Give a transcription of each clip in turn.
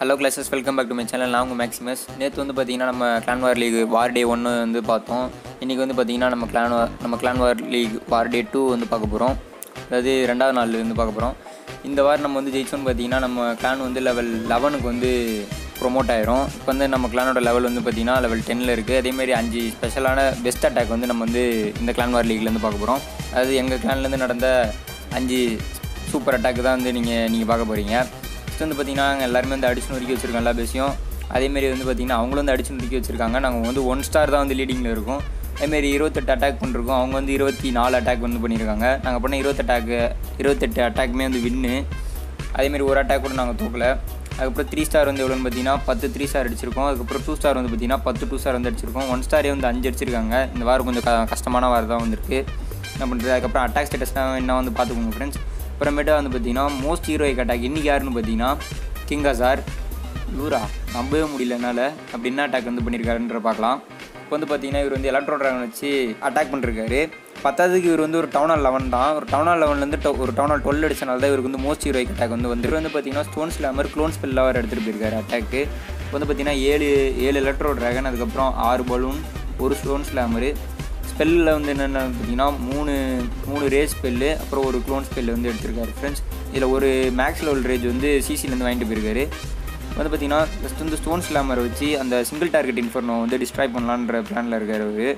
hello classes welcome back to my channel நான் உங்கள் Maximus நேற்று வந்து பார்த்தீங்கன்னா நம்ம கிளான் வார் லீக் வார் டே ஒன்று வந்து பார்த்தோம் இன்றைக்கி வந்து பார்த்தீங்கன்னா நம்ம கிளான் வார் நம்ம clan war league war day two வந்து பார்க்க போகிறோம் அதாவது ரெண்டாவது நாள் வந்து பார்க்க போகிறோம் இந்த வாரம் நம்ம வந்து ஜெயிச்சோன்னு பார்த்தீங்கன்னா நம்ம கிளான் வந்து லெவல் லெவனுக்கு வந்து ப்ரொமோட் ஆயிரும் இப்போ வந்து நம்ம கிளானோட லெவல் வந்து பார்த்தீங்கன்னா லெவல் டென்னில் இருக்குது அதேமாதிரி அஞ்சு ஸ்பெஷலான பெஸ்ட் அட்டாக் வந்து நம்ம வந்து இந்த கிளான் வார் லீக்லேருந்து பார்க்க போகிறோம் அதாவது எங்கள் கிளான்லேருந்து நடந்த அஞ்சு சூப்பர் அட்டாக் தான் வந்து நீங்கள் நீங்கள் பார்க்க போகிறீங்க ஃபஸ்ட் வந்து பார்த்தீங்கன்னா நாங்கள் எல்லாருமே வந்து அடிச்சு நொறுக்கி வச்சிருக்கோம் எல்லா பேசியும் அதேமாரி வந்து பார்த்தீங்கன்னா அவங்களும் வந்து அடிச்சு நொறுக்கி வச்சிருக்காங்க நாங்கள் வந்து ஒன் ஸ்டார் தான் வந்து லீடிங்கில் இருக்கோம் அதேமாரி இருபத்தெட்டு அட்டாக் பண்ணிருக்கோம் அவங்க வந்து இருபத்தி நாலு அட்டாக் வந்து பண்ணியிருக்காங்க நாங்கள் பண்ண இருபத்தெட்டாக்கு இருபத்தெட்டு அட்டாக்குமே வந்து வின்னு அதேமாரி ஒரு அட்டாக் கூட நாங்கள் தூக்கலை அதுக்கப்புறம் த்ரீ ஸ்டார் வந்து எவ்வளோன்னு பார்த்தீங்கன்னா பத்து த்ரீ ஸ்டார் அடிச்சிருக்கோம் அதுக்கப்புறம் டூ ஸ்டார் வந்து பார்த்தீங்கன்னா பத்து டூ ஸ்டார் வந்து அடிச்சிருக்கோம் ஒன் ஸ்டாரே வந்து அஞ்சு அடிச்சிருக்காங்க இந்த வாரம் கொஞ்சம் க கஷ்டமான வாரம் தான் வந்திருக்கு என்ன பண்ணுறது அதுக்கப்புறம் அட்டாக் ஸ்டேட்டஸ்லாம் என்ன வந்து பார்த்துக்கோங்க ஃப்ரெண்ட்ஸ் அப்புறமேட்டு வந்து பார்த்தீங்கன்னா மோஸ்ட் ஹீரோயிக் அட்டாக் இன்றைக்கி யாருன்னு பார்த்தீங்கன்னா கிங்கா சார் இவரா நம்பவே முடியல என்னால் அப்படி என்ன அட்டாக் வந்து பண்ணியிருக்காருன்ற பார்க்கலாம் இப்போ வந்து பார்த்தீங்கன்னா இவர் வந்து எலக்ட்ரோ ட்ராகன் வச்சு அட்டாக் பண்ணிருக்காரு பத்தாவதுக்கு இவர் வந்து ஒரு டவுனால் லெவன் தான் ஒரு டவுனால் லெவன்லேருந்து ஒரு டவுனால் டுவெல் அடிச்சனால தான் இவருக்கு வந்து மோஸ்ட் ஹீரோயிக் அட்டாக் வந்து வந்து இவர் வந்து பார்த்தீங்கன்னா ஸ்டோன் ஸ்லாமர் க்ளோன் ஸ்பெல் அவர் எடுத்துகிட்டு போயிருக்காரு அட்டாக்கு இப்போ வந்து பார்த்தீங்கன்னா ஏழு ஏழு எலக்ட்ரோ ட்ராகன் அதுக்கப்புறம் ஆறு பலூன் ஒரு ஸ்டோன் ஸ்லாமரு ஸ்பெல்லில் வந்து என்னென்ன பார்த்தீங்கன்னா மூணு மூணு ரேஸ் ஸ்பெல்லு அப்புறம் ஒரு க்ளோன் ஸ்பெல்லு வந்து எடுத்திருக்காரு ஃப்ரெண்ட்ஸ் இதில் ஒரு மேக்ஸ் லெவல் ரேஜ் வந்து சிசிலேருந்து வாங்கிட்டு போயிருக்காரு வந்து பார்த்தீங்கன்னா ஜஸ்ட் வந்து ஸ்டோன் ஸ்லாமரை வச்சு அந்த சிங்கிள் டார்கெட் இன்ஃபர்னோ வந்து டிஸ்ட்ராய் பண்ணலான்ற பிளானில் இருக்கார் அவர்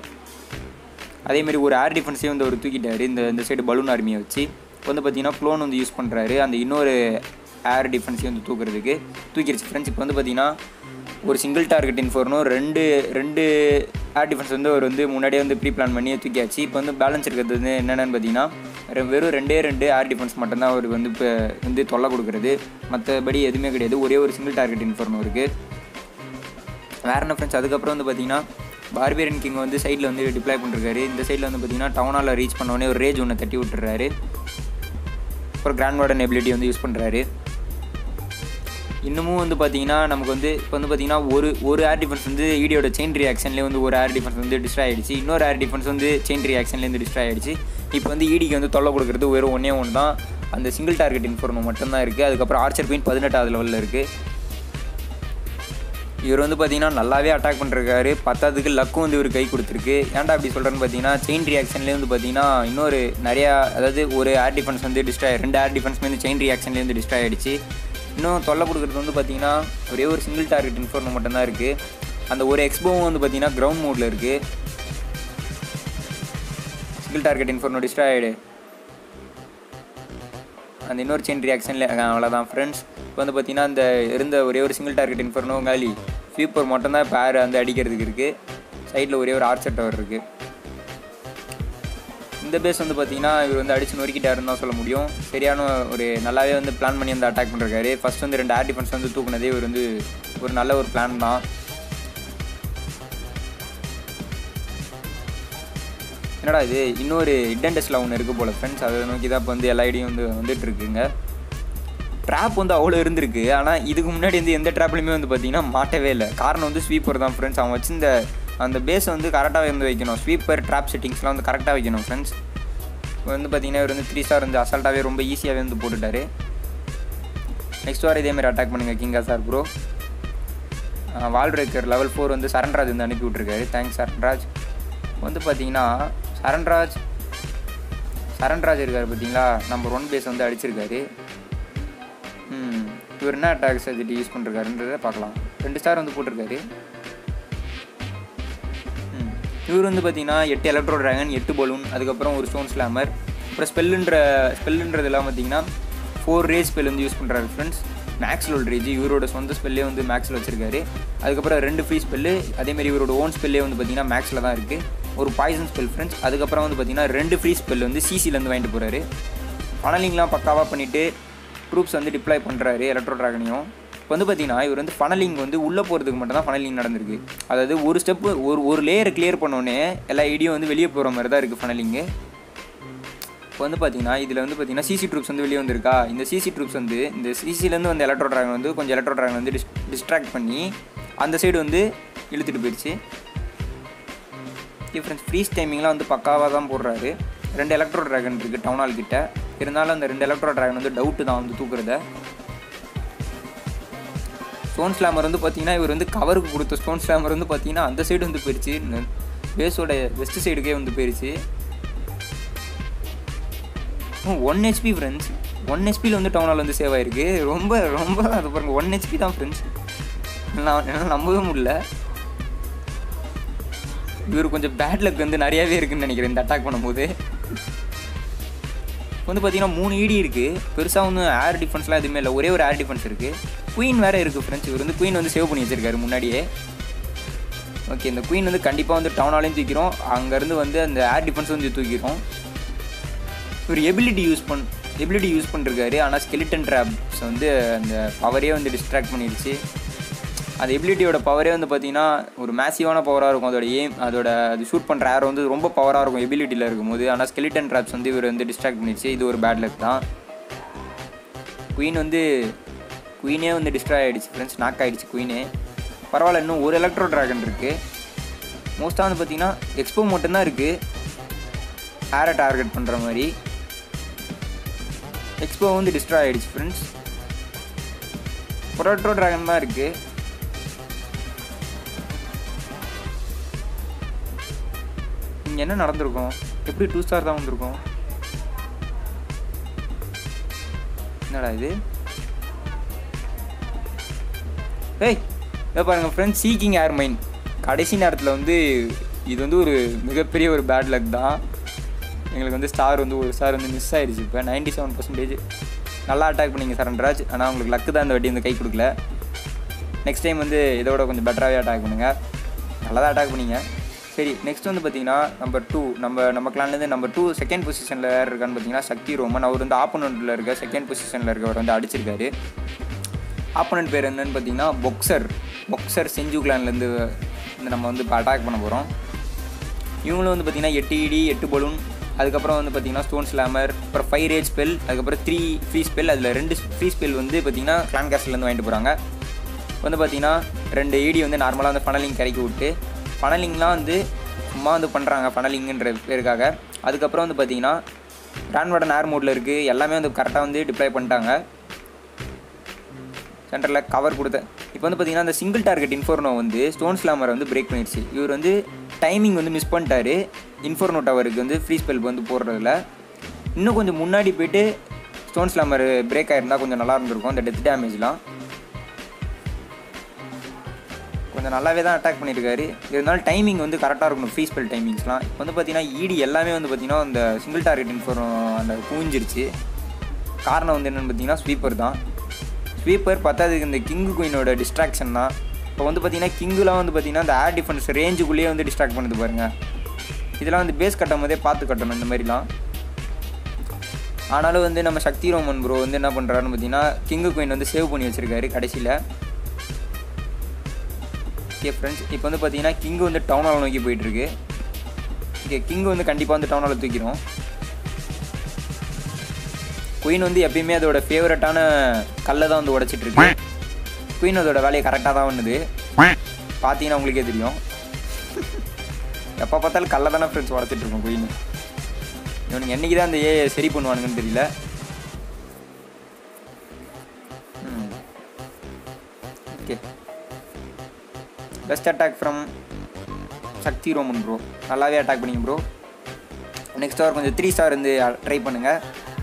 அதேமாரி ஒரு ஏர் டிஃபென்ஸையும் வந்து அவர் தூக்கிட்டார் இந்த இந்த சைடு பலூன் ஆர்மியை வச்சு இப்போ வந்து பார்த்தீங்கன்னா க்ளோன் வந்து யூஸ் பண்ணுறாரு அந்த இன்னொரு ஏர் டிஃபென்ஸையும் வந்து தூக்குறதுக்கு தூக்கிடுச்சு ஃப்ரெண்ட்ஸ் இப்போ வந்து பார்த்தீங்கன்னா ஒரு சிங்கிள் டார்கெட் இன்ஃபோர்னும் ரெண்டு ரெண்டு ஏர் டிஃபென்ஸ் வந்து அவர் வந்து முன்னாடியே வந்து ப்ரீ பிளான் பண்ணி தூக்கியாச்சு இப்போ வந்து பேலன்ஸ் இருக்கிறது வந்து என்னென்னு பார்த்தீங்கன்னா ரெ- வெறும் ரெண்டே ரெண்டு ஏர் டிஃபென்ஸ் மட்டும்தான் அவருக்கு வந்து இப்போ வந்து தொல்லை கொடுக்குறது மற்றபடி எதுவுமே கிடையாது ஒரே ஒரு சிங்கிள் டார்கெட் இன்ஃபோர்னும் இருக்குது வேற என்ன ஃப்ரெண்ட்ஸ் அதுக்கப்புறம் வந்து பார்த்தீங்கன்னா பார்பியரன் கிங் வந்து சைடில் வந்து டிப்ளை பண்ணிருக்காரு இந்த சைடில் வந்து பார்த்தீங்கன்னா டவுனால் ரீச் பண்ணோடனே ஒரு ரேஜ் ஒன்று தட்டி விட்டுறாரு அப்புறம் கிராண்ட் வார்டன் எபிலிட்டி வந்து யூஸ் பண்ணுறாரு இன்னமும் வந்து பார்த்தீங்கன்னா நமக்கு வந்து இப்போ வந்து பார்த்தீங்கன்னா ஒரு ஒரு ஏர் டிஃபென்ஸ் வந்து ஈடியோட செயின் ரியாக்ஷன்லேயே வந்து ஒரு ஏர் டிஃபென்ஸ் வந்து டிஸ்ட்ராய் ஆயிடுச்சு இன்னொரு ஏர் டிஃபென்ஸ் வந்து செயின் ரியாக்ஷன்லேருந்து டிஸ்ட்ராய் ஆயிடுச்சு இப்போ வந்து ஈடிக்கு வந்து தொல்லை கொடுக்குறது வெறும் ஒன்றே ஒன்று தான் அந்த சிங்கிள் டார்கெட் இன்ஃபர்மோ மட்டும்தான் இருக்குது அதுக்கப்புறம் ஆர்ச்சர் பெயின் பதினெட்டாவது லெவலில் இருக்குது இவர் வந்து பார்த்தீங்கன்னா நல்லாவே அட்டாக் பண்ணிருக்காரு பத்தாவதுக்கு லக்கும் வந்து இவர் கை கொடுத்துருக்கு ஏன்டா அப்படி சொல்கிறேன்னு பார்த்தீங்கன்னா செயின் ரியாக்ஷன்லேயே வந்து பார்த்தீங்கன்னா இன்னொரு நிறையா அதாவது ஒரு ஏர் டிஃபென்ஸ் வந்து டிஸ்ட்ராய் ரெண்டு ஏர் டிஃபென்ஸ்மே வந்து செயின் ரியாக்ஷன்லேயே வந்து டிஸ்ட்ராய் ஆயிடுச்சு இன்னும் தொல்லை கொடுக்குறது வந்து பார்த்தீங்கன்னா ஒரே ஒரு சிங்கிள் டார்கெட் இன்ஃபோர்மோ மட்டும்தான் இருக்குது அந்த ஒரு எக்ஸ்போவும் வந்து பார்த்தீங்கன்னா கிரவுண்ட் மோடில் இருக்குது சிங்கிள் டார்கெட் இன்ஃபோர்மோ டிஸ்ட்ராய் ஆகிடு அந்த இன்னொரு செயின் ரியாக்ஷனில் அவ்வளோதான் ஃப்ரெண்ட்ஸ் இப்போ வந்து பார்த்தீங்கன்னா அந்த இருந்த ஒரே ஒரு சிங்கிள் டார்கெட் இன்ஃபர்னோ காலி ஸ்வீப்பர் மட்டும்தான் இப்போ ஏர் வந்து அடிக்கிறதுக்கு இருக்குது சைடில் ஒரே ஒரு ஆர்ச்சர் டவர் இருக்குது இந்த பேஸ் வந்து பார்த்தீங்கன்னா இவர் வந்து அடிச்சு நொறுக்கிட்டாருன்னு தான் சொல்ல முடியும் சரியான ஒரு நல்லாவே வந்து பிளான் பண்ணி வந்து அட்டாக் பண்ணிருக்காரு ஃபர்ஸ்ட் வந்து ரெண்டு ஏர் டிஃபென்ஸ் வந்து தூக்குனதே இவர் வந்து ஒரு நல்ல ஒரு பிளான் தான் என்னடா இது இன்னொரு இடன் டெஸ்ட்டில் ஒன்று இருக்குது போல் ஃப்ரெண்ட்ஸ் அதை நோக்கி தான் இப்போ வந்து எல்லா ஐடியும் வந்து வந்துட்டு இருக்குங்க ட்ராப் வந்து அவ்வளோ இருந்திருக்கு ஆனால் இதுக்கு முன்னாடி வந்து எந்த ட்ராப்லையுமே வந்து பார்த்தீங்கன்னா மாட்டவே இல்லை காரணம் வந்து ஸ்வீப்பர் தான் ஃப்ரெண்ட்ஸ் அவன் வச்சிருந்த அந்த பேஸை வந்து கரெக்டாக வந்து வைக்கணும் ஸ்வீப்பர் ட்ராப் செட்டிங்ஸ்லாம் வந்து கரெக்டாக வைக்கணும் ஃப்ரெண்ட்ஸ் இப்போ வந்து பார்த்தீங்கன்னா இவர் வந்து த்ரீ ஸ்டார் வந்து அசால்ட்டாகவே ரொம்ப ஈஸியாகவே வந்து போட்டுட்டாரு நெக்ஸ்ட் வாரம் இதேமாதிரி அட்டாக் பண்ணுங்கள் கிங்கா sir bro wall breaker level four வந்து சரண்ராஜ் வந்து அனுப்பி விட்ருக்காரு தேங்க்ஸ் சரண்ராஜ் வந்து பார்த்தீங்கன்னா சரண்ராஜ் சரண்ராஜ் இருக்கார் பார்த்தீங்களா நம்பர் ஒன் பேஸ் வந்து அடிச்சிருக்காரு ம் இவர் என்ன அட்டாக் ஸ்ட்ராட்டஜி யூஸ் பண்ணிருக்காருன்றதை பார்க்கலாம் ரெண்டு ஸ்டார் வந்து போட்டிருக்காரு ம் இவர் வந்து பார்த்தீங்கன்னா எட்டு எலக்ட்ரோ ட்ராகன் எட்டு பலூன் அதுக்கப்புறம் ஒரு ஸ்டோன் ஸ்லாமர் அப்புறம் ஸ்பெல்லுன்ற ஸ்பெல்லுன்றதெல்லாம் பார்த்தீங்கன்னா ஃபோர் ரேஸ் ஸ்பெல் வந்து யூஸ் பண்ணுறாரு ஃப்ரெண்ட்ஸ் மேக்ஸில் ரேஜ் இவரோட சொந்த ஸ்பெல்லே வந்து மேக்ஸில் வச்சிருக்காரு அதுக்கப்புறம் ரெண்டு ஃப்ரீ ஸ்பெல்லு அதேமாரி இவரோட ஓன் ஸ்பெல்லே வந்து பார்த்தீங்கன்னா மேக்ஸில் தான் இருக்குது ஒரு பாய்சன் ஸ்பெல் ஃப்ரெண்ட்ஸ் அதுக்கப்புறம் வந்து பார்த்தீங்கன்னா ரெண்டு ஃப்ரீ ஸ்பெல் வந்து சிசிலேருந்து வாங்கிட்டு போகிறாரு ஃபனலிங்லாம் பக்காவாக பண்ணிவிட்டு ட்ரூப்ஸ் வந்து டிப்ளை பண்ணுறாரு எலக்ட்ரோ ட்ராகனையும் இப்போ வந்து பார்த்தீங்கன்னா இவர் வந்து ஃபனலிங் வந்து உள்ளே போகிறதுக்கு மட்டும் தான் ஃபனலிங் நடந்திருக்கு அதாவது ஒரு ஸ்டெப்பு ஒரு ஒரு லேயரை கிளியர் பண்ணோடனே எல்லா ஐடியும் வந்து வெளியே போகிற மாதிரி தான் இருக்குது ஃபனலிங்கு இப்போ வந்து பார்த்தீங்கன்னா இதில் வந்து பார்த்தீங்கன்னா சிசி ட்ரூப்ஸ் வந்து வெளியே வந்திருக்கா இந்த சிசி ட்ரூப்ஸ் வந்து இந்த சிசிலேருந்து வந்த எலக்ட்ரோ ட்ராகன் வந்து கொஞ்சம் எலக்ட்ரோ ட்ராகன் வந்து டிஸ் டிஸ்ட்ராக்ட் பண்ணி அந்த சைடு வந்து இழுத்துட்டு போயிடுச்சு டிஃப்ரென்ஸ் ஃப்ரீஸ் டைமிங்லாம் வந்து பக்காவாக தான் போடுறாரு ரெண்டு எலக்ட்ரோ ட்ராகன் இருக்குது டவுன் ஹால் கிட்ட இருந்தாலும் அந்த ரெண்டு எலக்ட்ரோ ட்ராகன் வந்து டவுட்டு தான் வந்து தூக்குறத ஸோ ஸ்டோன் ஸ்லாமர் வந்து பார்த்தீங்கன்னா இவர் வந்து கவருக்கு கொடுத்த ஸ்டோன் ஸ்லாமர் வந்து பார்த்தீங்கன்னா அந்த சைடு வந்து போயிடுச்சு பேஸோட வெஸ்ட் சைடுக்கே வந்து போயிடுச்சு ஒன் ஹெச்பி ஃப்ரெண்ட்ஸ் ஒன் ஹெச்பியில் வந்து டவுனால் வந்து சேவ் ஆயிருக்கு ரொம்ப ரொம்ப அது பாருங்க ஒன் ஹெச்பி தான் ஃப்ரெண்ட்ஸ் நான் என்னால் நம்பவே முடியல இவர் கொஞ்சம் பேட் லக் வந்து நிறையாவே இருக்குன்னு நினைக்கிறேன் இந்த அட்டாக் பண்ணும்போது வந்து பார்த்தீங்கன்னா மூணு ஈடி இருக்குது பெருசாக ஒன்றும் ஏர் டிஃபென்ஸ்லாம் எதுவுமே இல்லை ஒரே ஒரு ஏர் டிஃபென்ஸ் இருக்குது குயின் வேறு இருக்குது ஃப்ரெண்ட்ஸ் இவர் வந்து குயின் வந்து சேவ் பண்ணி வச்சிருக்காரு முன்னாடியே ஓகே இந்த குயின் வந்து கண்டிப்பாக வந்து டவுனாலையும் தூக்கிறோம் அங்கேருந்து வந்து அந்த ஏர் டிஃபென்ஸ் வந்து தூக்கிறோம் இவர் எபிலிட்டி யூஸ் பண் எபிலிட்டி யூஸ் பண்ணிருக்காரு ஆனால் ஸ்கெலிட்டன் ட்ராப்ஸ் வந்து அந்த பவரே வந்து டிஸ்ட்ராக்ட் பண்ணிடுச்சு அந்த எபிலிட்டியோட பவரே வந்து பார்த்தீங்கன்னா ஒரு மேசிவான பவராக இருக்கும் அதோட எய்ம் அதோட அது ஷூட் பண்ணுற ஏர் வந்து ரொம்ப பவராக இருக்கும் எபிலிட்டியில் இருக்கும்போது ஆனால் ஸ்கெலிட்டன் ட்ராப்ஸ் வந்து இவர் வந்து டிஸ்ட்ராக்ட் பண்ணிடுச்சு இது ஒரு பேட் லக் தான் குயின் வந்து குயினே வந்து டிஸ்ட்ராய் ஆகிடுச்சு ஃப்ரெண்ட்ஸ் நாக் ஆகிடுச்சு குயினே பரவாயில்ல இன்னும் ஒரு எலக்ட்ரோ ட்ராகன் இருக்குது மோஸ்ட்டாக வந்து பார்த்தீங்கன்னா எக்ஸ்போ மட்டும்தான் இருக்குது ஏரை டார்கெட் பண்ணுற மாதிரி எக்ஸ்போ வந்து டிஸ்ட்ராய் ஆகிடுச்சு ஃப்ரெண்ட்ஸ் பொரோட்ரோ ட்ராகன் தான் இருக்குது இங்கே என்ன நடந்திருக்கும் எப்படி டூ ஸ்டார் தான் வந்திருக்கும் என்னடா இது ஏய் இதை பாருங்கள் ஃப்ரெண்ட்ஸ் சீக்கிங் ஏர் மைன் கடைசி நேரத்தில் வந்து இது வந்து ஒரு மிகப்பெரிய ஒரு பேட் லக் தான் எங்களுக்கு வந்து ஸ்டார் வந்து ஒரு ஸ்டார் வந்து மிஸ் ஆயிடுச்சு இப்போ நைன்டி செவன் பர்சன்டேஜ் நல்லா அட்டாக் பண்ணீங்க சரண்ராஜ் ஆனால் உங்களுக்கு லக்கு தான் இந்த வாட்டி வந்து கை கொடுக்கல நெக்ஸ்ட் டைம் வந்து இதோட கொஞ்சம் பெட்டராகவே அட்டாக் பண்ணுங்கள் நல்லா தான் அட்டாக் பண்ணீங்க சரி நெக்ஸ்ட் வந்து பார்த்தீங்கன்னா நம்பர் டூ நம்ம நம்ம கிளான்லேருந்து நம்பர் டூ செகண்ட் பொசிஷனில் யார் இருக்கான்னு பார்த்தீங்கன்னா சக்தி ரோமன் அவர் வந்து ஆப்போனண்ட்டில் இருக்க செகண்ட் பொசிஷனில் இருக்கவர் வந்து அடிச்சிருக்காரு ஆப்போனண்ட் பேர் என்னன்னு பார்த்தீங்கன்னா பொக்சர் பொக்சர் செஞ்சு கிளான்லேருந்து வந்து நம்ம வந்து இப்போ அட்டாக் பண்ண போகிறோம் இவங்களும் வந்து பார்த்தீங்கன்னா எட்டு இடி எட்டு பலூன் அதுக்கப்புறம் வந்து பார்த்தீங்கன்னா ஸ்டோன் ஸ்லாமர் அப்புறம் ஃபைவ் ரேஜ் ஸ்பெல் அதுக்கப்புறம் த்ரீ ஃப்ரீ ஸ்பெல் அதில் ரெண்டு ஃப்ரீ ஸ்பெல் வந்து பார்த்தீங்கன்னா கிளான் கேஸ்ட்லேருந்து வாங்கிட்டு போகிறாங்க வந்து பார்த்தீங்கன்னா ரெண்டு ஈடி வந்து நார்மலாக வந்து ஃபனலிங் கரைக்கி விட்டு ஃபனலிங்லாம் வந்து சும்மா வந்து பண்ணுறாங்க ஃபனலிங்குன்ற பேருக்காக அதுக்கப்புறம் வந்து பார்த்தீங்கன்னா ரான்வார்டன் ஏர் மோடில் இருக்குது எல்லாமே வந்து கரெக்டாக வந்து டிப்ளை பண்ணிட்டாங்க சென்டரில் கவர் கொடுத்த இப்போ வந்து பார்த்தீங்கன்னா அந்த சிங்கிள் டார்கெட் இன்ஃபோர்னோ வந்து ஸ்டோன் ஸ்லாமரை வந்து பிரேக் பண்ணிடுச்சு இவர் வந்து டைமிங் வந்து மிஸ் பண்ணிட்டாரு இன்ஃபோர்னோ டவருக்கு வந்து ஃப்ரீ ஸ்பெல் வந்து போடுறதுல இன்னும் கொஞ்சம் முன்னாடி போயிட்டு ஸ்டோன் ஸ்லாமர் பிரேக் ஆகிருந்தா கொஞ்சம் நல்லா இருந்திருக்கும் அந்த டெத் டேமேஜ்லாம் கொஞ்சம் நல்லாவே தான் அட்டாக் பண்ணியிருக்காரு இருந்தாலும் டைமிங் வந்து கரெக்டாக இருக்கணும் ஃப்ரீ ஸ்பெல் டைமிங்ஸ்லாம் இப்போ வந்து பார்த்தீங்கன்னா ஈடி எல்லாமே வந்து பார்த்தீங்கன்னா அந்த சிங்கிள் டார்கெட் இன்ஃபோர்னோ அந்த குவிஞ்சிருச்சு காரணம் வந்து என்னென்னு பார்த்தீங்கன்னா ஸ்வீப்பர் தான் ஸ்வீப்பர் பத்தாதுக்கு இந்த கிங்கு குயினோட டிஸ்ட்ராக்ஷன் தான் இப்போ வந்து பார்த்தீங்கன்னா கிங்குலாம் வந்து பார்த்தீங்கன்னா அந்த ஏர் டிஃபென்ஸ் ரேஞ்சுக்குள்ளேயே வந்து டிஸ்ட்ராக்ட் பண்ணுது பாருங்கள் இதெல்லாம் வந்து பேஸ் கட்டும் போதே பார்த்து கட்டணும் இந்த மாதிரிலாம் ஆனாலும் வந்து நம்ம சக்தி ரோமன் ப்ரோ வந்து என்ன பண்ணுறாருன்னு பார்த்தீங்கன்னா கிங்கு குயின் வந்து சேவ் பண்ணி வச்சுருக்காரு கடைசியில் ஓகே ஃப்ரெண்ட்ஸ் இப்போ வந்து பார்த்தீங்கன்னா கிங்கு வந்து டவுன் ஹால் நோக்கி போயிட்டுருக்கு ஓகே கிங்கு வந்து கண்டிப்பாக வந்து டவுன் ஹாலில் தூக்கிடும் குயின் வந்து எப்பயுமே அதோட ஃபேவரட்டான கல்லை தான் வந்து உடச்சிட்டு இருக்கு குயின் அதோட வேலையை கரெக்டாக தான் பண்ணுது பார்த்தீங்கன்னா உங்களுக்கே தெரியும் எப்போ பார்த்தாலும் கல்லை தானே ஃப்ரெண்ட்ஸ் உடச்சிட்டு இருக்கோம் குயின் இவனுங்க என்னைக்கு தான் அந்த ஏ சரி பண்ணுவானுங்கன்னு தெரியல okay best attack from Shakti Roman bro நல்லாவே அட்டாக் பண்ணிங்க ப்ரோ நெக்ஸ்ட் அவர் கொஞ்சம் த்ரீ ஸ்டார் வந்து ட்ரை பண்ணுங்கள்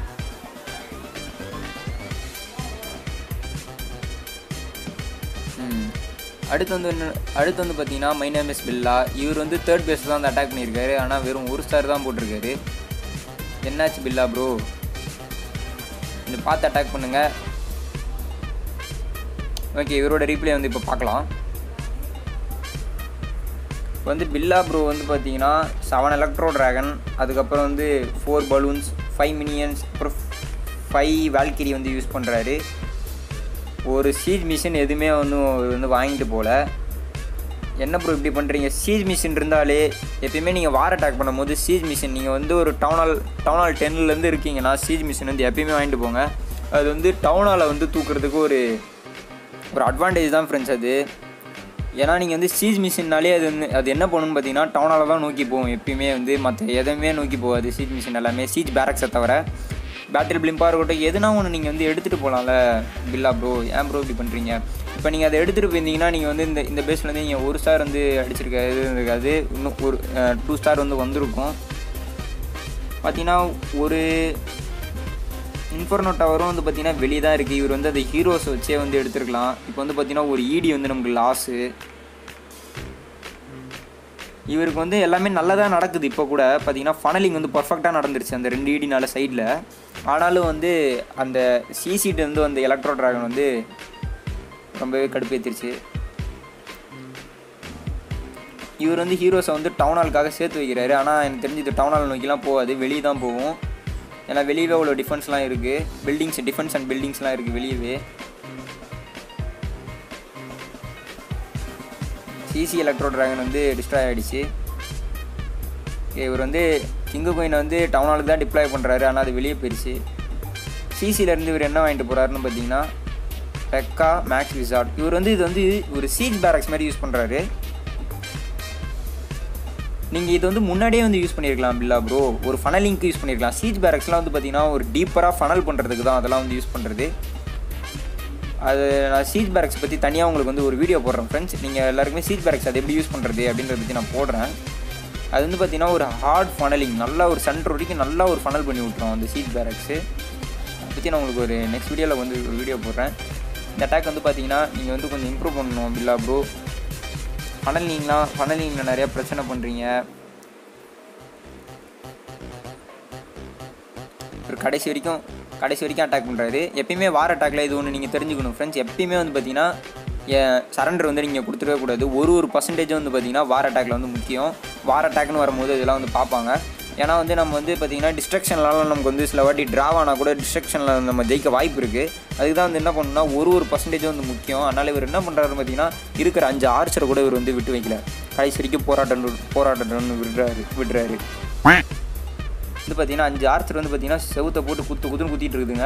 அடுத்து வந்து என்ன அடுத்து வந்து பார்த்தீங்கன்னா மை நேம் இஸ் பில்லா இவர் வந்து தேர்ட் பேஸ் தான் வந்து அட்டாக் பண்ணியிருக்காரு ஆனால் வெறும் ஒரு ஸ்டார் தான் போட்டிருக்காரு என்னாச்சு பில்லா ப்ரோ கொஞ்சம் பார்த்து அட்டாக் பண்ணுங்கள் ஓகே இவரோட ரீப்ளே வந்து இப்போ பார்க்கலாம் இப்போ வந்து பில்லா ப்ரோ வந்து பார்த்தீங்கன்னா செவன் எலக்ட்ரோ ட்ராகன் அதுக்கப்புறம் வந்து ஃபோர் பலூன்ஸ் ஃபைவ் மினியன்ஸ் அப்புறம் ஃபைவ் வேல்கிரி வந்து யூஸ் பண்ணுறாரு ஒரு சீஜ் மிஷின் எதுவுமே வந்து அவர் வந்து வாங்கிட்டு போகல என்ன ப்ரோ இப்படி பண்ணுறீங்க சீஜ் மிஷின் இருந்தாலே எப்பயுமே நீங்கள் வார் அட்டாக் பண்ணும்போது சீஜ் மிஷின் நீங்கள் வந்து ஒரு டவுனால் டவுனால் டென்லேருந்து இருக்கீங்கன்னா சீஜ் மிஷின் வந்து எப்பயுமே வாங்கிட்டு போங்க அது வந்து டவுனால் வந்து தூக்குறதுக்கு ஒரு ஒரு அட்வான்டேஜ் தான் ஃப்ரெண்ட்ஸ் அது ஏன்னா நீங்கள் வந்து சீஜ் மிஷின்னாலே அது வந்து அது என்ன பண்ணணும்னு பார்த்தீங்கன்னா டவுனால் தான் நோக்கி போகும் எப்பயுமே வந்து மற்ற எதுவுமே நோக்கி போகாது சீஜ் மிஷின் எல்லாமே சீஜ் பேரக்ஸை தவிர பேட்டில் பிளிம்பாக இருக்கட்டும் எதுனா ஒன்று நீங்கள் வந்து எடுத்துகிட்டு போகலாம்ல பில்லா ப்ரோ ஏன் ப்ரோ இப்படி பண்ணுறீங்க இப்போ நீங்கள் அதை எடுத்துகிட்டு போயிருந்தீங்கன்னா நீங்கள் வந்து இந்த இந்த பேஸில் வந்து நீங்கள் ஒரு ஸ்டார் வந்து அடிச்சிருக்க இது இருக்காது இன்னும் ஒரு டூ ஸ்டார் வந்து வந்திருக்கும் பார்த்தீங்கன்னா ஒரு இன்ஃபர்னோ டவரும் வந்து பார்த்தீங்கன்னா வெளியே தான் இருக்குது இவர் வந்து அந்த ஹீரோஸ் வச்சே வந்து எடுத்துருக்கலாம் இப்போ வந்து பார்த்தீங்கன்னா ஒரு ஈடி வந்து நமக்கு லாஸு இவருக்கு வந்து எல்லாமே நல்லதாக நடக்குது இப்போ கூட பார்த்தீங்கன்னா ஃபனலிங் வந்து பர்ஃபெக்டாக நடந்துருச்சு அந்த ரெண்டு ஈடினால சைடில் ஆனாலும் வந்து அந்த சிசிட்டு வந்து அந்த எலக்ட்ரோ ட்ராகன் வந்து ரொம்பவே கடுப்பேற்றிருச்சு இவர் வந்து ஹீரோஸை வந்து டவுன் ஹாலுக்காக சேர்த்து வைக்கிறாரு ஆனால் எனக்கு தெரிஞ்சு இது டவுன் ஹால் நோக்கிலாம் போகாது வெளியே தான் போகும் ஏன்னா வெளியவே அவ்வளோ டிஃபென்ஸ்லாம் இருக்குது பில்டிங்ஸ் டிஃபென்ஸ் அண்ட் பில்டிங்ஸ்லாம் இருக்குது வெளியவே சிசி எலக்ட்ரோ ட்ராகன் வந்து டிஸ்ட்ராய் ஆகிடுச்சு இவர் வந்து கிங்கு கோயினை வந்து டவுன் ஹாலுக்கு தான் டிப்ளாய் பண்ணுறாரு ஆனால் அது வெளியே போயிடுச்சு சிசிலேருந்து இவர் என்ன வாங்கிட்டு போகிறாருன்னு பார்த்தீங்கன்னா பெக்கா மேக்ஸ் விசார்ட் இவர் வந்து இது வந்து ஒரு சீஜ் பேரக்ஸ் மாதிரி யூஸ் பண்ணுறாரு நீங்கள் இது வந்து முன்னாடியே வந்து யூஸ் பண்ணியிருக்கலாம் பில்லா ப்ரோ ஒரு ஃபனலிங்க்கு யூஸ் பண்ணியிருக்கலாம் சீஜ் பேரக்ஸ்லாம் வந்து பார்த்தீங்கன்னா ஒரு டீப்பராக ஃபனல் பண்ணுறதுக்கு தான் அதெல்லாம் வந்து யூஸ் பண்ணுறது அது நான் சீட் பேரக்ஸ் பற்றி தனியாக உங்களுக்கு வந்து ஒரு வீடியோ போடுறேன் ஃப்ரெண்ட்ஸ் நீங்கள் எல்லாருக்குமே சீட் பேரக்ஸ் அது எப்படி யூஸ் பண்ணுறது அப்படின்றத பற்றி நான் போடுறேன் அது வந்து பார்த்தீங்கன்னா ஒரு ஹார்ட் ஃபனலிங் நல்லா ஒரு சென்டர் வரைக்கும் நல்லா ஒரு ஃபனல் பண்ணி விட்ருவோம் அந்த சீட் பேரக்ஸு அதை பற்றி நான் உங்களுக்கு ஒரு நெக்ஸ்ட் வீடியோவில் வந்து ஒரு வீடியோ போடுறேன் இந்த அட்டாக் வந்து பார்த்தீங்கன்னா நீங்கள் வந்து கொஞ்சம் இம்ப்ரூவ் பண்ணணும் பில்லா ப்ரோ ஃபனலிங்லாம் ஃபனலிங்கில் நிறையா பிரச்சனை பண்ணுறீங்க ஒரு கடைசி வரைக்கும் கடைசி வரைக்கும் அட்டாக் பண்ணுறாரு எப்பயுமே வார் அட்டாக்ல இது ஒன்று நீங்கள் தெரிஞ்சுக்கணும் ஃப்ரெண்ட்ஸ் எப்பயுமே வந்து பார்த்தீங்கன்னா சரண்டர் வந்து நீங்கள் கொடுத்துடவே கூடாது ஒரு ஒரு பர்சன்டேஜும் வந்து பார்த்தீங்கன்னா வார் அட்டாக்ல வந்து முக்கியம் வார் அட்டாக்னு வரும்போது இதெல்லாம் வந்து பார்ப்பாங்க ஏன்னா வந்து நம்ம வந்து பார்த்தீங்கன்னா டிஸ்ட்ரக்ஷன்லாம் நமக்கு வந்து சில வாட்டி ட்ராவ் ஆனால் கூட டிஸ்ட்ரக்ஷனில் நம்ம ஜெயிக்க வாய்ப்பு இருக்குது அதுக்கு தான் வந்து என்ன பண்ணணும்னா ஒரு ஒரு பர்சன்டேஜும் வந்து முக்கியம் அதனால் இவர் என்ன பண்ணுறாருன்னு பார்த்தீங்கன்னா இருக்கிற அஞ்சு ஆர்ச்சரை கூட இவர் வந்து விட்டு வைக்கல கடைசி வரைக்கும் போராட்டம் போராட்டம் விடுறாரு விடுறாரு வந்து பார்த்தீங்கன்னா அஞ்சு ஆர்ச்சர் வந்து பார்த்தீங்கன்னா செவுத்தை போட்டு குத்து குத்துன்னு குத்திட்டு இருக்குதுங்க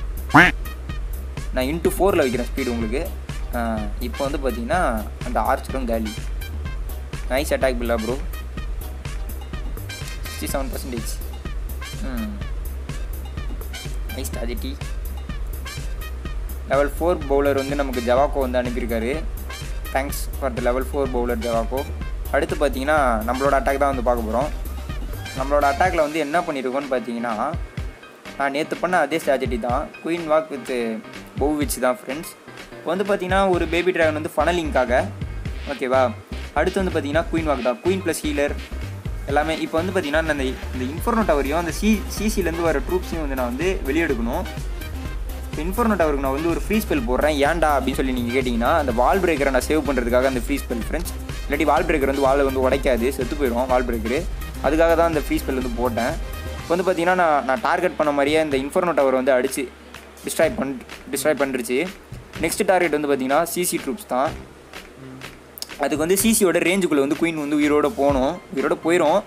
நான் இன்ட்டு ஃபோரில் வைக்கிறேன் ஸ்பீடு உங்களுக்கு இப்போ வந்து பார்த்தீங்கன்னா அந்த ஆர்ச்சரும் காலி நைஸ் அட்டாக் பில்லா bro sixty seven percentage hmm nice டாஜிட்டி லெவல் ஃபோர் பவுலர் வந்து நமக்கு ஜவாக்கோ வந்து அனுப்பியிருக்காரு thanks for the level four bowler ஜவாக்கோ அடுத்து பார்த்தீங்கன்னா நம்மளோட அட்டாக் தான் வந்து பார்க்க போகிறோம் நம்மளோட அட்டாக்ல வந்து என்ன பண்ணியிருக்கோம்னு பார்த்தீங்கன்னா நான் நேற்று பண்ண அதே ஸ்ட்ராட்டஜி தான் குயின் வாக் வித் பவுவிச் தான் ஃப்ரெண்ட்ஸ் இப்போ வந்து பார்த்தீங்கன்னா ஒரு பேபி ட்ராகன் வந்து ஃபனலிங்காக ஓகேவா அடுத்து வந்து பார்த்தீங்கன்னா குயின் வாக் தான் குயின் ப்ளஸ் ஹீலர் எல்லாமே இப்போ வந்து பார்த்தீங்கன்னா நான் இந்த இந்த இன்ஃபர்னோ டவரையும் அந்த சி சிசிலேருந்து வர ட்ரூப்ஸையும் வந்து நான் வந்து வெளியெடுக்கணும் இப்போ இன்ஃபர்னோ டவருக்கு நான் வந்து ஒரு ஃப்ரீ ஸ்பெல் போடுறேன் ஏன்டா அப்படின்னு சொல்லி நீங்கள் கேட்டிங்கன்னா அந்த வால் பிரேக்கரை நான் சேவ் பண்ணுறதுக்காக அந்த ஃப்ரீ ஸ்பெல் ஃப்ரெண்ட்ஸ் இல்லாட்டி வால் பிரேக்கர் வந்து வால் வந்து உடைக்காது செத்து போயிடும் வால் பிரேக்கரு அதுக்காக தான் அந்த ஃப்ரீ ஸ்பெல் வந்து போட்டேன் இப்போ வந்து பார்த்தீங்கன்னா நான் நான் டார்கெட் பண்ண மாதிரியே இந்த இன்ஃபர்னோ டவர் வந்து அடித்து டிஸ்ட்ராய் பண் டிஸ்ட்ராய் பண்ணிருச்சு நெக்ஸ்ட் டார்கெட் வந்து பார்த்தீங்கன்னா சிசி ட்ரூப்ஸ் தான் அதுக்கு வந்து சிசியோட ரேஞ்சுக்குள்ளே வந்து குயின் வந்து உயிரோட போகணும் உயிரோட போயிடும்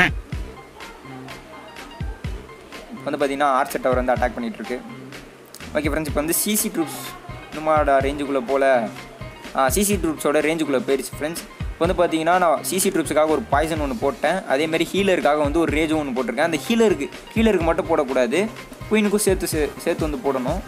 வந்து பார்த்தீங்கன்னா ஆர்ச்சர் டவர் வந்து அட்டாக் பண்ணிட்டு இருக்கு ஓகே ஃப்ரெண்ட்ஸ் இப்போ வந்து சிசி ட்ரூப்ஸ் இன்னுமாடா ரேஞ்சுக்குள்ளே போல சிசி ட்ரூப்ஸோட ரேஞ்சுக்குள்ளே போயிடுச்சு ஃப்ரெண்ட்ஸ் இப்போ வந்து பார்த்தீங்கன்னா நான் சிசி ட்ரூப்ஸுக்காக ஒரு பாய்சன் ஒன்று போட்டேன் அதேமாதிரி ஹீலருக்காக வந்து ஒரு ரேஜும் ஒன்று போட்டிருக்கேன் அந்த ஹீலருக்கு ஹீலருக்கு மட்டும் போடக்கூடாது குயினுக்கும் சேர்த்து சே- சேர்த்து வந்து போடணும்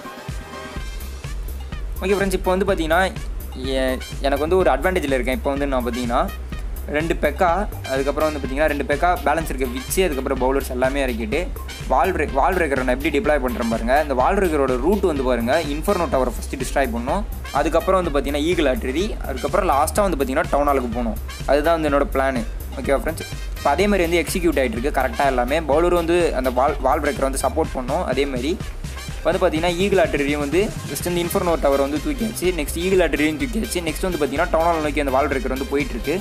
ஓகே ஃப்ரெண்ட்ஸ் இப்போ வந்து பார்த்தீங்கன்னா எ- எனக்கு வந்து ஒரு அட்வான்டேஜில் இருக்கேன் இப்போ வந்து நான் பார்த்தீங்கன்னா ரெண்டு பெக்கா அதுக்கப்புறம் வந்து பார்த்தீங்கன்னா ரெண்டு பெக்கா பேலன்ஸ் இருக்க விச்சு அதுக்கப்புறம் பவுலர்ஸ் எல்லாமே இறக்கிட்டு வால் பிரேக் வால் பிரேக்கரை நான் எப்படி டிப்ளாய் பண்ணுறேன் பாருங்க இந்த வால் பிரேக்கரோட ரூட் வந்து பாருங்க இன்ஃபர்னோ டவரை ஃபஸ்ட்டு டிஸ்ட்ராய் பண்ணணும் அதுக்கப்புறம் வந்து பார்த்தீங்கன்னா ஈகிள் ஆட்ரி அதுக்கப்புறம் லாஸ்ட்டாக வந்து பார்த்தீங்கன்னா டவுன் ஹாலுக்கு போகணும் அதுதான் வந்து என்னோட பிளான் ஓகேவா ஃப்ரெண்ட்ஸ் இப்போ அதே மாதிரி வந்து எக்ஸிக்யூட் ஆகிட்டு இருக்கு கரெக்டாக எல்லாமே பவுலர் வந்து அந்த வால் வால் பிரேக்கரை வந்து சப்போர்ட் பண்ணணும் அதே மாதிரி வந்து பார்த்தீங்கன்னா ஈகிள் ஆட்டரியும் வந்து ஜஸ்ட் இந்த இன்ஃபர்னோ டவர் வந்து தூக்கியாச்சு நெக்ஸ்ட் ஈகிள் ஆட்டரியும் தூக்கியாச்சு நெக்ஸ்ட் வந்து பார்த்தீங்கன்னா டவுன் ஹால் நோக்கி அந்த வால் பிரேக்கர் வந்து போயிட்டு இருக்கு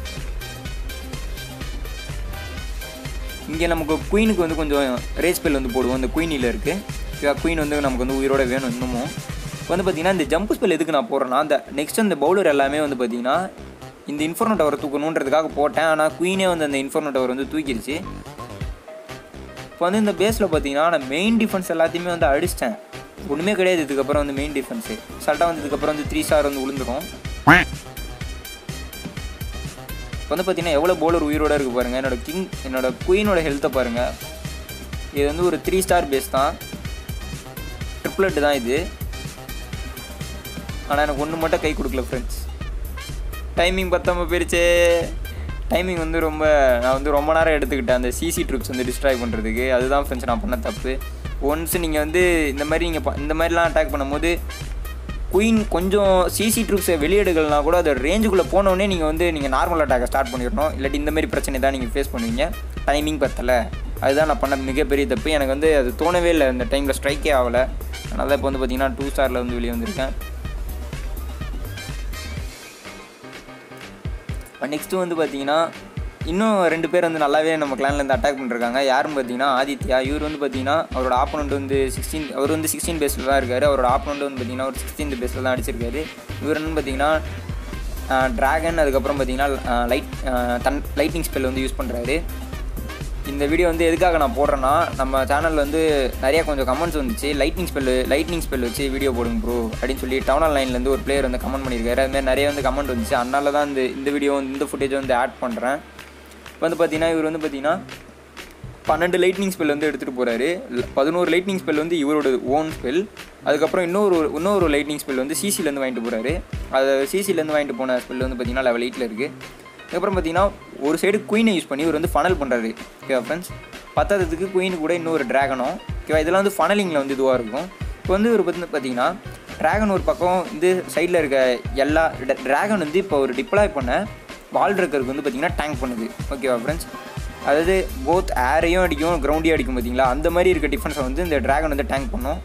இங்கே நமக்கு குயினுக்கு வந்து கொஞ்சம் ரேஸ் ஸ்பெல் வந்து போடுவோம் இந்த குயினில் இருக்குது குயின் வந்து நமக்கு வந்து உயிரோட வேணும் இன்னமும் இப்போ வந்து பார்த்தீங்கன்னா இந்த ஜம்ப் ஸ்பெல் எதுக்கு நான் போடுறேன்னா அந்த நெக்ஸ்ட் அந்த பவுலர் எல்லாமே வந்து பார்த்தீங்கன்னா இந்த இன்ஃபர்னோ டவர் தூக்கணுன்றதுக்காக போட்டேன் ஆனால் குயினே வந்து அந்த இன்ஃபர்னோ டவர் வந்து தூக்கிடுச்சு இப்போ வந்து இந்த பேஸில் பார்த்தீங்கன்னா நான் மெயின் டிஃபென்ஸ் எல்லாத்தையுமே வந்து அடிச்சிட்டேன் ஒன்றுமே கிடையாது இதுக்கப்புறம் வந்து மெயின் டிஃபென்ஸு சல்ட்டாக வந்து இதுக்கப்புறம் வந்து த்ரீ ஸ்டார் வந்து விழுந்துடும் இப்போ வந்து பார்த்தீங்கன்னா எவ்வளோ பவுலர் உயிரோட இருக்கு பாருங்கள் என்னோட கிங் என்னோட குயினோட ஹெல்த்தை பாருங்கள் இது வந்து ஒரு த்ரீ ஸ்டார் பேஸ் தான் ட்ரிப்ளெட் தான் இது இப்போ வந்து பார்த்தீங்கன்னா நான் மெயின் டிஃபென்ஸ் எல்லாத்தையுமே வந்து அடிச்சிட்டேன் ஒன்றுமே கிடையாது இதுக்கப்புறம் வந்து மெயின் டிஃபென்ஸு சல்ட்டாக வந்து இதுக்கப்புறம் வந்து த்ரீ ஸ்டார் வந்து விழுந்துடும் இப்போ வந்து பார்த்தீங்கன்னா எவ்வளோ பவுலர் உயிரோட இருக்கு பாருங்கள் என்னோட கிங் என்னோட குயினோட ஹெல்த்தை பாருங்கள் இது வந்து ஒரு த்ரீ ஸ்டார் பேஸ் தான் ஆனால் எனக்கு ஒன்று மட்டும் கை கொடுக்கல ஃப்ரெண்ட்ஸ் டைமிங் பத்தாம போயிருச்சே டைமிங் வந்து ரொம்ப நான் வந்து ரொம்ப நேரம் எடுத்துக்கிட்டேன் அந்த சிசி ட்ரிப்ஸ் வந்து டிஸ்ட்ராய் பண்ணுறதுக்கு அதுதான் ஃப்ரெண்ட்ஸ் நான் பண்ண தப்பு ஒன்ஸ் நீங்கள் வந்து இந்த மாதிரி நீங்கள் இந்த மாதிரிலாம் அட்டாக் பண்ணும்போது குயின் கொஞ்சம் சிசி ட்ரூப்ஸை வெளியெடுக்கலனா கூட அது ரேஞ்சுக்குள்ளே போனோடனே நீங்கள் வந்து நீங்கள் நார்மல் அட்டாக்கை ஸ்டார்ட் பண்ணிடணும் இல்லாட்டி இந்த மாதிரி பிரச்சனை தான் நீங்கள் ஃபேஸ் பண்ணுவீங்க டைமிங் பத்தலை அதுதான் நான் பண்ண மிகப்பெரிய தப்பு எனக்கு வந்து அது தோணவே இல்லை இந்த டைமில் ஸ்ட்ரைக்கே ஆகலை அதனால தான் இப்போ வந்து பார்த்தீங்கன்னா டூ ஸ்டாரில் வந்து வெளியே வந்திருக்கேன் நெக்ஸ்ட்டு வந்து பார்த்தீங்கன்னா இன்னும் ரெண்டு பேர் வந்து நல்லாவே நம்ம கிளான்லேருந்து அட்டாக் பண்ணிருக்காங்க யாருன்னு பார்த்தீங்கன்னா ஆதித்யா இவர் வந்து பார்த்தீங்கன்னா அவரோட ஆப்போனண்ட் வந்து சிக்ஸ்டீன் அவர் வந்து சிக்ஸ்டீன் பேஸில் தான் இருக்கார் அவரோட ஆப்போனண்ட் வந்து பார்த்தீங்கன்னா ஒரு சிக்ஸ்டீன் பேஸில் தான் அடிச்சிருக்காரு இவர் வந்து பார்த்தீங்கன்னா ட்ராகன் அதுக்கப்புறம் பார்த்தீங்கன்னா லைட் தன் லைட்னிங் ஸ்பெல் வந்து யூஸ் பண்ணுறாரு இந்த வீடியோ வந்து எதுக்காக நான் போடுறேன்னா நம்ம சேனலில் வந்து நிறைய கொஞ்சம் கமெண்ட்ஸ் வந்துச்சு லைட்னிங் ஸ்பெல் லைட்னிங் ஸ்பெல் வச்சு வீடியோ போடுங்க ப்ரோ அப்படின்னு சொல்லி டவுன் லைன்லேருந்து ஒரு பிளேயர் வந்து கமெண்ட் பண்ணியிருக்காரு அதுமாதிரி நிறைய வந்து கமெண்ட் வந்துச்சு அதனால தான் இந்த இந்த வீடியோ இந்த ஃபுட்டேஜ் வந்து ஆட் பண்ணுறேன் இப்போ வந்து பார்த்தீங்கன்னா இவர் வந்து பார்த்தீங்கன்னா பன்னெண்டு லைட்னிங் ஸ்பெல் வந்து எடுத்துகிட்டு போகிறாரு பதினோரு லைட்னிங் ஸ்பெல் வந்து இவரோட ஓன் ஸ்பெல் அதுக்கப்புறம் இன்னொரு இன்னொரு லைட்னிங் ஸ்பெல் வந்து சிசிலேருந்து வாங்கிட்டு போகிறாரு அது சிசிலேருந்து வாங்கிட்டு போன ஸ்பெல் வந்து பார்த்தீங்கன்னா லெவல் எயிட்டில் இருக்குது அதுக்கப்புறம் பார்த்தீங்கன்னா ஒரு சைடு குயினை யூஸ் பண்ணி இவர் வந்து ஃபனல் பண்ணுறாரு ஓகேவா ஃப்ரெண்ட்ஸ் பத்தாததுக்கு குயின் கூட இன்னொரு ட்ராகனும் ஓகேவா இதெல்லாம் வந்து ஃபனலிங்கில் வந்து இதுவாக இருக்கும் இப்போ வந்து இவர் வந்து பார்த்தீங்கன்னா ட்ராகன் ஒரு பக்கம் இந்த சைடில் இருக்க எல்லா ட்ராகன் வந்து இப்போ ஒரு டிப்ளாய் பண்ண வால் ட்ரக்கருக்கு வந்து பார்த்தீங்கன்னா டேங்க் பண்ணுது ஓகேவா ஃப்ரெண்ட்ஸ் அதாவது போத் ஏரையும் அடிக்கும் கிரவுண்டையும் அடிக்கும் பார்த்தீங்களா அந்த மாதிரி இருக்க டிஃபென்ஸை வந்து இந்த ட்ராகன் வந்து டேங்க் பண்ணும்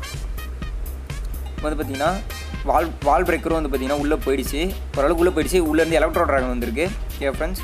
வந்து பார்த்தீங்கன்னா வால் வால் பிரேக்கரும் வந்து பார்த்தீங்கன்னா உள்ளே போயிடுச்சு ஓரளவுக்கு உள்ளே போயிடுச்சு உள்ளேருந்து எலக்ட்ரோ ட்ராகன் வந்திருக்கு ஓகே ஃப்ரெண்ட்ஸ்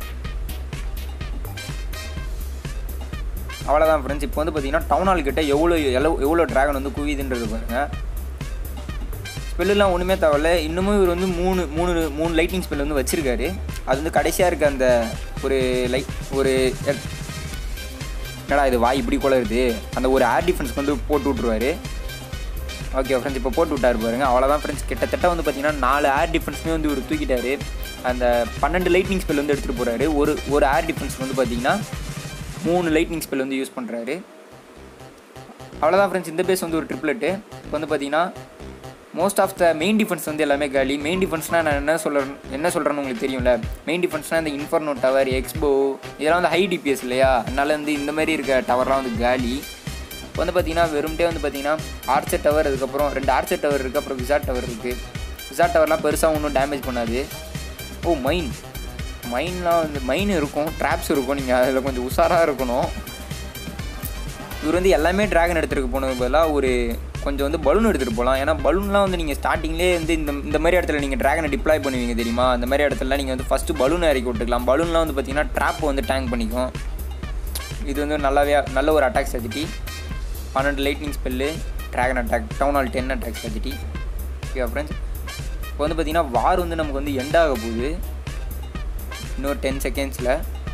அவ்வளோதான் ஃப்ரெண்ட்ஸ் இப்போ வந்து பார்த்தீங்கன்னா டவுன் ஹால் கிட்ட எவ்வளோ எவ்வளோ எவ்வளோ ட்ராகன் வந்து குவியுதுன்றது பாருங்கள் ஸ்பெல்லாம் ஒன்றுமே தேவையில்ல இன்னமும் இவர் வந்து மூணு மூணு மூணு லைட்டிங் ஸ்பெல் வந்து வச்சுருக்காரு அது வந்து கடைசியாக இருக்க அந்த ஒரு லைட் ஒரு என்னடா இது வாய் இப்படி குளருது அந்த ஒரு ஏர் டிஃபென்ஸ்க்கு வந்து போட்டு விட்ருவாரு ஓகே ஃப்ரெண்ட்ஸ் இப்போ போட்டு விட்டாரு பாருங்க அவ்வளோதான் ஃப்ரெண்ட்ஸ் கிட்டத்தட்ட வந்து பார்த்தீங்கன்னா நாலு ஏர் டிஃபென்ஸுமே வந்து இவர் தூக்கிட்டாரு அந்த பன்னெண்டு லைட்னிங் ஸ்பெல் வந்து எடுத்துகிட்டு போகிறாரு ஒரு ஒரு ஏர் டிஃபென்ஸ் வந்து பார்த்தீங்கன்னா மூணு லைட்னிங் ஸ்பெல் வந்து யூஸ் பண்ணுறாரு அவ்வளோதான் ஃப்ரெண்ட்ஸ் இந்த பேஸ் வந்து ஒரு ட்ரிப்லெட்டு இப்போ வந்து பார்த்தீங்கன்னா most of the main defence வந்து எல்லாமே காலி மெயின் டிஃபென்ஸ்னால் நான் என்ன சொல்கிறேன் என்ன சொல்கிறேன்னு உங்களுக்கு தெரியும்ல மெயின் டிஃபென்ஸ்னால் இந்த இன்ஃபர்னோ டவர் எக்ஸ்போ இதெல்லாம் வந்து ஹை டிபிஎஸ் இல்லையா அதனால வந்து இந்த மாதிரி இருக்க டவர்லாம் வந்து காலி இப்போ வந்து பார்த்தீங்கன்னா வெறும்டே வந்து பார்த்தீங்கன்னா ஆர்ச்சர் டவர் அதுக்கப்புறம் ரெண்டு ஆர்ச்சர் டவர் இருக்குது அப்புறம் விசாட் டவர் இருக்குது விசாட் டவர்லாம் பெருசாக ஒன்றும் டேமேஜ் பண்ணாது ஓ மைன் மைன்லாம் வந்து மைன் இருக்கும் ட்ராப்ஸ் இருக்கும் நீங்கள் அதில் கொஞ்சம் உஷாராக இருக்கணும் இவர் வந்து எல்லாமே ட்ராகன் எடுத்துகிட்டு போனது பதிலாக ஒரு கொஞ்சம் வந்து பலூன் எடுத்துகிட்டு போகலாம் ஏன்னா பலூன்லாம் வந்து நீங்கள் ஸ்டார்டிங்லேயே வந்து இந்த இந்த மாதிரி இடத்துல நீங்கள் ட்ராகனை டிப்ளாய் பண்ணுவீங்க தெரியுமா அந்த மாதிரி இடத்துல நீங்கள் வந்து ஃபஸ்ட்டு பலூன் இறக்கி விட்டுக்கலாம் பலூன்லாம் வந்து பார்த்தீங்கன்னா ட்ராப் வந்து டேங்க் பண்ணிக்கும் இது வந்து நல்லாவே நல்ல ஒரு அட்டாக் ஸ்ட்ராட்டஜி பன்னெண்டு lightning spell dragon attack town hall ten attack strategy okay friends இப்போ வந்து பார்த்தீங்கன்னா வார் வந்து நமக்கு வந்து எண்ட் ஆக போகுது இன்னொரு டென் செகண்ட்ஸில்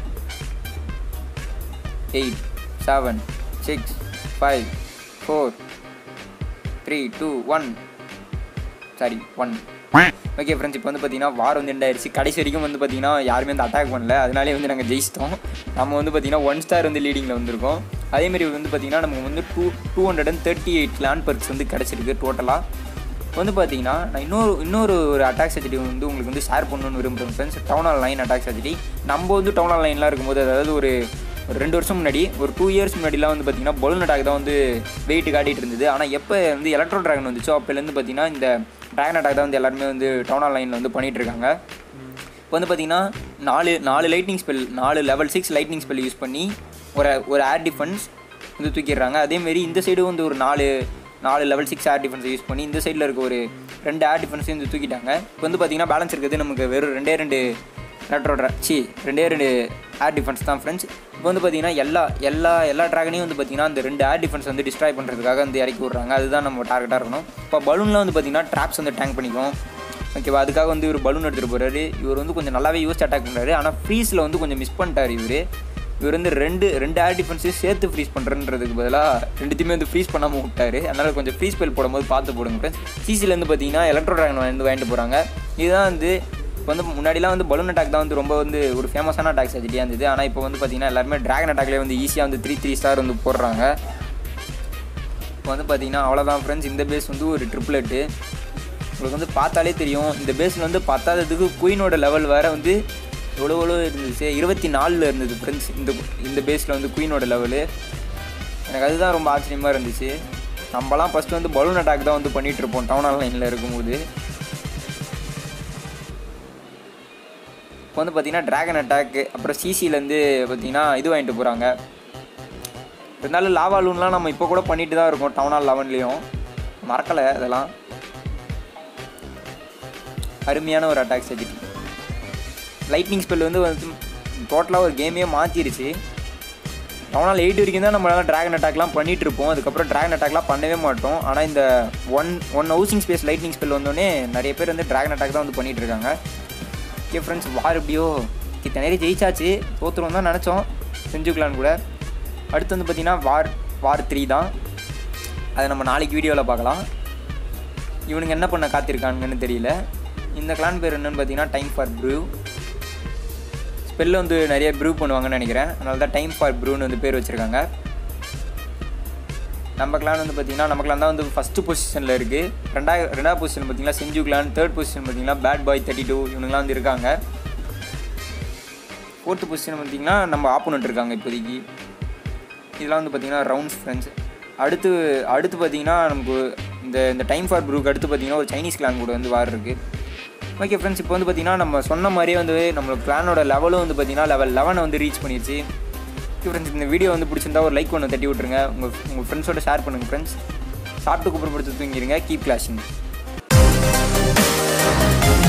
eight seven six five four three two one sorry one okay friends இப்போ வந்து பார்த்தீங்கன்னா வார் வந்து எண்ட் ஆயிடுச்சு கடைசி வரைக்கும் வந்து பார்த்தீங்கன்னா யாருமே வந்து அட்டாக் பண்ணல அதனாலே வந்து நாங்கள் ஜெயிச்சிட்டோம் நம்ம வந்து பார்த்தீங்கன்னா ஒன் ஸ்டார் வந்து லீடிங்கில் வந்திருக்கோம் அதேமாரி வந்து பார்த்தீங்கன்னா நமக்கு வந்து two two hundred and thirty eight லேண்ட் பர்க்ஸ் வந்து கிடச்சிருக்கு டோட்டலாக வந்து பார்த்தீங்கன்னா நான் இன்னொரு இன்னொரு ஒரு அட்டாக் சர்ஜரி வந்து உங்களுக்கு வந்து ஷேர் பண்ணணும்னு விரும்புகிறேன் friends town hall nine attack சர்ஜரி நம்ம வந்து டவுன் ஆல் லைன்லாம் இருக்கும்போது அதாவது ஒரு ஒரு ரெண்டு வருஷம் முன்னாடி ஒரு டூ இயர்ஸ் முன்னாடிலாம் வந்து பார்த்தீங்கன்னா பலூன் அட்டாக் தான் வந்து வெயிட் காட்டிகிட்டு இருந்தது ஆனால் எப்போ வந்து எலக்ட்ரோ ட்ராகன் வந்துச்சோ அப்போலேருந்து பார்த்தீங்கன்னா இந்த ட்ராகன் அட்டாக் தான் வந்து எல்லாருமே வந்து டவுன் ஆல் லைனில் வந்து பண்ணிகிட்டு இருக்காங்க இப்போ வந்து பார்த்தீங்கன்னா நாலு நாலு லைட்னிங் ஸ்பெல் நாலு level six lightning spell use பண்ணி ஒரு ஒரு ஏர் டிஃபென்ஸ் வந்து தூக்கிடுறாங்க அதேமாரி இந்த சைடு வந்து ஒரு நாலு நாலு லெவல் சிக்ஸ் ஏர் டிஃபென்ஸை யூஸ் பண்ணி இந்த சைடில் இருக்க ஒரு ரெண்டு ஏர் டிஃபென்ஸையும் வந்து தூக்கிட்டாங்க இப்போ வந்து பார்த்தீங்கன்னா பேலன்ஸ் இருக்கிறது நமக்கு வெறும் ரெண்டே ரெண்டு ரெட்ரோட்ரா சி ரெண்டே ரெண்டு ஏர் டிஃபென்ஸ் தான் ஃப்ரெண்ட்ஸ் இப்போ வந்து பார்த்தீங்கன்னா எல்லா எல்லா எல்லா ட்ராகனையும் வந்து பார்த்தீங்கன்னா அந்த ரெண்டு ஏர் டிஃபென்ஸ் வந்து டிஸ்ட்ராய் பண்ணுறதுக்காக வந்து இறக்கி விட்றாங்க அதுதான் நம்ம டார்கெட்டாக இருக்கணும் இப்போ பலூன்லாம் வந்து பார்த்தீங்கன்னா ட்ராப்ஸ் வந்து டேங்க் பண்ணிக்கும் ஓகேவா அதுக்காக வந்து இவர் பலூன் எடுத்துகிட்டு போகிறாரு இவர் வந்து கொஞ்சம் நல்லாவே யூஸ் அட்டாக் பண்ணுறாரு ஆனால் ஃப்ரீஸில் வந்து கொஞ்சம் மிஸ் பண்ணிட்டார் இவர் இவர் வந்து ரெண்டு ரெண்டு ஏர் டிஃபென்ஸையும் சேர்த்து ஃப்ரீஸ் பண்ணுறன்றதுக்கு பதிலாக ரெண்டுத்தையுமே வந்து ஃப்ரீஸ் பண்ணாமல் விட்டாரு அதனால் கொஞ்சம் ஃப்ரீஸ் பெல் போடும்போது பார்த்து போடுங்க ஃப்ரெண்ட்ஸ் சிசிலேருந்து பார்த்தீங்கன்னா எலக்ட்ரோ ட்ராகன் வந்து வாங்கிட்டு போகிறாங்க இதுதான் வந்து இப்போ வந்து முன்னாடிலாம் வந்து பலூன் அட்டாக் தான் வந்து ரொம்ப வந்து ஒரு ஃபேமஸான அட்டாக் ஸ்ட்ராட்டஜியாக இருந்தது ஆனால் இப்போ வந்து பார்த்தீங்கன்னா எல்லாருமே ட்ராகன் அட்டாக்லேயே வந்து ஈஸியாக வந்து த்ரீ த்ரீ ஸ்டார் வந்து போடுறாங்க இப்போ வந்து பார்த்தீங்கன்னா அவ்வளோதான் ஃப்ரெண்ட்ஸ் இந்த பேஸ் வந்து ஒரு ட்ரிப்லெட்டு உங்களுக்கு வந்து பார்த்தாலே தெரியும் இந்த பேஸில் வந்து பத்தாததுக்கு குயினோட லெவல் வேறு வந்து எவ்வளோ எவ்வளோ இருந்துச்சு இருபத்தி நாலில் இருந்தது ஃப்ரெண்ட்ஸ் இந்த இந்த பேஸில் வந்து குயினோட லெவலு எனக்கு அதுதான் ரொம்ப ஆச்சரியமாக இருந்துச்சு நம்மலாம் ஃபஸ்ட்டு வந்து பலூன் அட்டாக் தான் வந்து பண்ணிகிட்டு இருப்போம் டவுன் ஹால் லைனில் இருக்கும்போது இப்போ வந்து பார்த்தீங்கன்னா ட்ராகன் அட்டாக்கு அப்புறம் சிசிலேருந்து பார்த்தீங்கன்னா இது வாங்கிட்டு போகிறாங்க இருந்தாலும் லாவா லூன்லாம் நம்ம இப்போ கூட பண்ணிட்டு தான் இருக்கோம் டவுன் ஹால் லெவன்லேயும் மறக்கலை அதெல்லாம் அருமையான ஒரு அட்டாக் ஸ்ட்ராட்டஜி லைட்னிங் ஸ்பெல் வந்து வந்து டோட்டலாக ஒரு கேமையே மாற்றிருச்சு டவுனால் எயிட் வரைக்கும் தான் நம்மளால ட்ராகன் அட்டாக்லாம் பண்ணிட்டு இருப்போம் அதுக்கப்புறம் ட்ராகன் அட்டாக்லாம் பண்ணவே மாட்டோம் ஆனால் இந்த one one housing space lightning spell வந்தோடனே நிறைய பேர் வந்து ட்ராகன் அட்டாக் தான் வந்து பண்ணிட்டு இருக்காங்க ஓகே ஃப்ரெண்ட்ஸ் வார் எப்படியோ கிட்ட நிறைய ஜெயிச்சாச்சு தோத்துருவோம் தான் நினச்சோம் செஞ்சுக்கலான்னு கூட அடுத்து வந்து பார்த்திங்கன்னா வார் வார் த்ரீ தான் அதை நம்ம நாளைக்கு வீடியோவில் பார்க்கலாம் இவனுங்க என்ன பண்ண காத்திருக்கானுங்கன்னு தெரியல இந்த கிளான் பேர் என்னன்னு பார்த்தீங்கன்னா டைம் ஃபார் ப்ரூ ஸ்பெல்ல வந்து நிறைய ப்ரூ பண்ணுவாங்கன்னு நினைக்கிறேன் அதனால தான் டைம் ஃபார் ப்ரூன்னு வந்து பேர் வச்சுருக்காங்க நம்ம கிளான் வந்து பார்த்தீங்கன்னா நம்ம கிளான் தான் வந்து ஃபஸ்ட்டு பொசிஷனில் இருக்குது ரெண்டாவது ரெண்டாவது பொசிஷன் பார்த்தீங்கன்னா செஞ்சு கிளான் தேர்ட் பொசிஷன் பார்த்தீங்கன்னா பேட் பாய் தேர்ட்டி டூ இவனுங்களாம் வந்து இருக்காங்க ஃபோர்த்து பொசிஷன் பார்த்தீங்கன்னா நம்ம ஆப்போனண்ட் இருக்காங்க இப்போதைக்கு இதெல்லாம் வந்து பார்த்தீங்கன்னா ரவுண்ட்ஸ் ஃப்ரெண்ட்ஸ் அடுத்து அடுத்து பார்த்தீங்கன்னா நமக்கு இந்த இந்த டைம் ஃபார் ப்ரூக்கு அடுத்து பார்த்தீங்கன்னா ஒரு சைனீஸ் கிளான் கூட வந்து வார் இருக்குது ஓகே ஃப்ரெண்ட்ஸ் இப்போ வந்து பார்த்தீங்கன்னா நம்ம சொன்ன மாதிரியே வந்து நம்ம கிளானோட லெவலும் வந்து பார்த்தீங்கன்னா லெவல் லெவனை வந்து ரீச் பண்ணிடுச்சு ஓகே ஃப்ரெண்ட்ஸ் இந்த வீடியோ வந்து பிடிச்சிருந்தா ஒரு லைக் ஒன்று தட்டி விட்ருங்க உங்கள் உங்கள் ஃப்ரெண்ட்ஸோட ஷேர் பண்ணுங்கள் ஃப்ரெண்ட்ஸ் சாப்பிட்டு குப்புறப்படுத்து தூங்கிடுங்க கீப் கிளாஷிங்